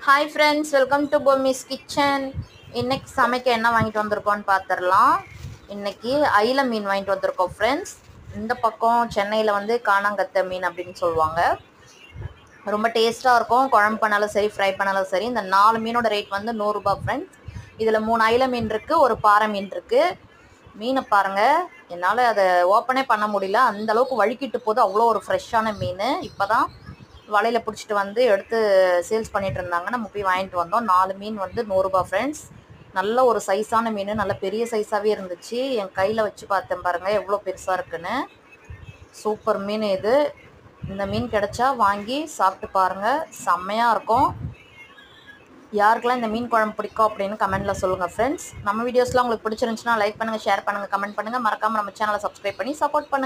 hi friends welcome to Bommi's kitchen இன்னைக்கு சமைக்க என்ன வாங்கிட்டு வந்திருக்கோம்னு பார்த்துடலாம் இன்னைக்கு அயில மீன் வாங்கிட்டு வந்திருக்கோம் ஃப்ரெண்ட்ஸ் இந்த பக்கம் சென்னையில் வந்து காணாங்கத்தை மீன் அப்படின்னு சொல்லுவாங்க ரொம்ப டேஸ்ட்டாக இருக்கும் குழம்பு பண்ணாலும் சரி ஃப்ரை பண்ணாலும் சரி இந்த நாலு மீனோட ரேட் வந்து நூறுரூபா ஃப்ரெண்ட்ஸ் இதில் மூணு அயில மீன் இருக்குது ஒரு பாறை மீன் இருக்குது மீனை பாருங்கள் என்னால் அதை ஓப்பனே பண்ண முடியல அந்த அளவுக்கு வழுக்கிட்டு போது அவ்வளோ ஒரு ஃப்ரெஷ்ஷான மீன் இப்போ தான் வலையில் பிடிச்சிட்டு வந்து எடுத்து சேல்ஸ் பண்ணிட்டு இருந்தாங்க நம்ம போய் வாங்கிட்டு வந்தோம் நாலு மீன் வந்து நூறுரூபா ஃப்ரெண்ட்ஸ் நல்ல ஒரு சைஸான மீன் நல்ல பெரிய சைஸாகவே இருந்துச்சு என் கையில் வச்சு பார்த்தேன் பாருங்கள் எவ்வளோ பெருசாக இருக்குன்னு சூப்பர் மீன் இது இந்த மீன் கிடைச்சா வாங்கி சாப்பிட்டு பாருங்கள் செம்மையாக இருக்கும் யாருக்கெல்லாம் இந்த மீன் குழம்பு பிடிக்கும் அப்படின்னு கமெண்ட்டில் சொல்லுங்கள் ஃப்ரெண்ட்ஸ் நம்ம வீடியோஸ்லாம் உங்களுக்கு பிடிச்சிருந்துச்சுன்னா லைக் பண்ணுங்கள் ஷேர் பண்ணுங்கள் கமெண்ட் பண்ணுங்கள் மறக்காமல் நம்ம சேனலை சப்ஸ்கிரைப் பண்ணி சப்போர்ட் பண்ணுங்கள்